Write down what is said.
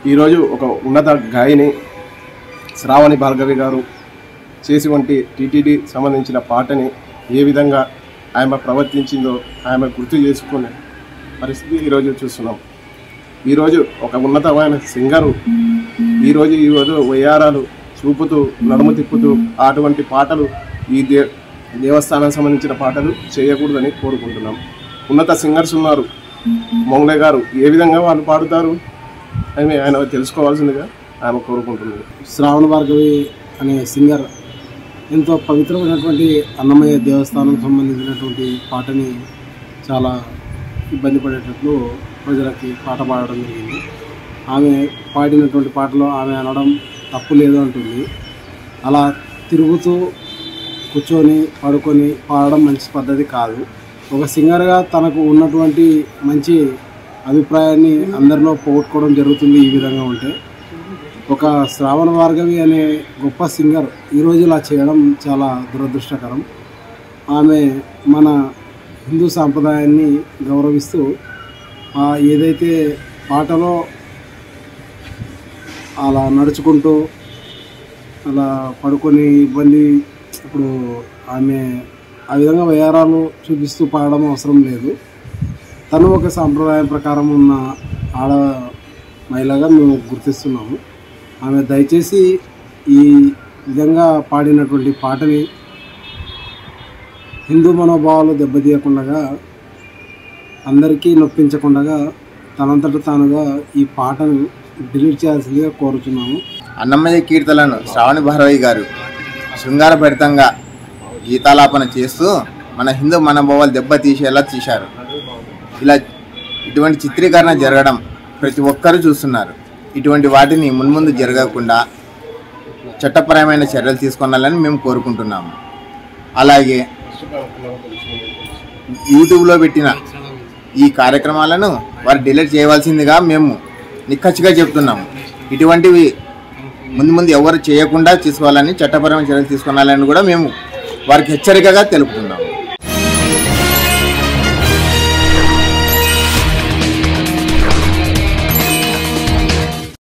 ఈరోజు ఒక ఉన్నత గాయని శ్రావణి భార్గవి గారు చేసి వంటి టీటీడీ సంబంధించిన పాటని ఏ విధంగా ఆమె ప్రవర్తించిందో ఆమె గుర్తు చేసుకునే పరిస్థితి ఈరోజు చూస్తున్నాం ఈరోజు ఒక ఉన్నతమైన సింగరు ఈరోజు ఈరోజు వయ్యారాలు చూపుతూ నడుము తిప్పుతూ అటువంటి పాటలు ఈ దే దేవస్థానం సంబంధించిన పాటలు చేయకూడదని కోరుకుంటున్నాం ఉన్నత సింగర్స్ ఉన్నారు మొంగ్లే గారు ఏ విధంగా వాళ్ళు పాడుతారు అని ఆయన తెలుసుకోవాల్సిందిగా ఆమె కోరుకుంటున్నారు శ్రావణ భార్గవి అనే సింగర్ ఎంతో పవిత్రమైనటువంటి అన్నమయ్య దేవస్థానం సంబంధించినటువంటి పాటని చాలా ఇబ్బంది పడేటట్లు ప్రజలకి పాట పాడడం జరిగింది ఆమె పాడినటువంటి పాటలో ఆమె అనడం తప్పు లేదు అంటుంది అలా తిరుగుతూ కూర్చొని పడుకొని పాడడం మంచి పద్ధతి కాదు ఒక సింగర్గా తనకు ఉన్నటువంటి మంచి అభిప్రాయాన్ని అందరిలో పోగొట్టుకోవడం జరుగుతుంది ఈ విధంగా ఉంటే ఒక శ్రావణ భార్గవి అనే గొప్ప సింగర్ ఈరోజు ఇలా చేయడం చాలా దురదృష్టకరం ఆమె మన హిందూ సాంప్రదాయాన్ని గౌరవిస్తూ ఆ ఏదైతే పాటలో అలా నడుచుకుంటూ అలా పడుకొని ఇబ్బంది ఇప్పుడు ఆమె ఆ విధంగా వయారాలు చూపిస్తూ పాడడం అవసరం లేదు తను ఒక సాంప్రదాయం ప్రకారం ఉన్న ఆడ మహిళగా మేము గుర్తిస్తున్నాము ఆమె దయచేసి ఈ విధంగా పాడినటువంటి పాటని హిందూ మనోభావాలు దెబ్బతీయకుండా అందరికీ నొప్పించకుండా తనంతట తానుగా ఈ పాటను డిలీట్ చేయాల్సిందిగా కోరుతున్నాము అన్నమయ్య కీర్తనలను శ్రావణి భారవి గారు శృంగారభరితంగా గీతాలాపన చేస్తూ మన హిందూ మనోభావాలు దెబ్బతీసేలా తీశారు ఇలా ఇటువంటి చిత్రీకరణ జరగడం ప్రతి ఒక్కరూ చూస్తున్నారు ఇటువంటి వాటిని మున్ముందు జరగకుండా చట్టపరమైన చర్యలు తీసుకోవాలని మేము కోరుకుంటున్నాము అలాగే యూట్యూబ్లో పెట్టిన ఈ కార్యక్రమాలను వారు డిలీట్ చేయవలసిందిగా మేము నిక్కచ్చిగా చెప్తున్నాము ఇటువంటివి ముందు ముందు ఎవరు చేయకుండా తీసుకోవాలని చట్టపరమైన చర్యలు తీసుకోవాలని కూడా మేము వారికి హెచ్చరికగా తెలుపుతున్నాము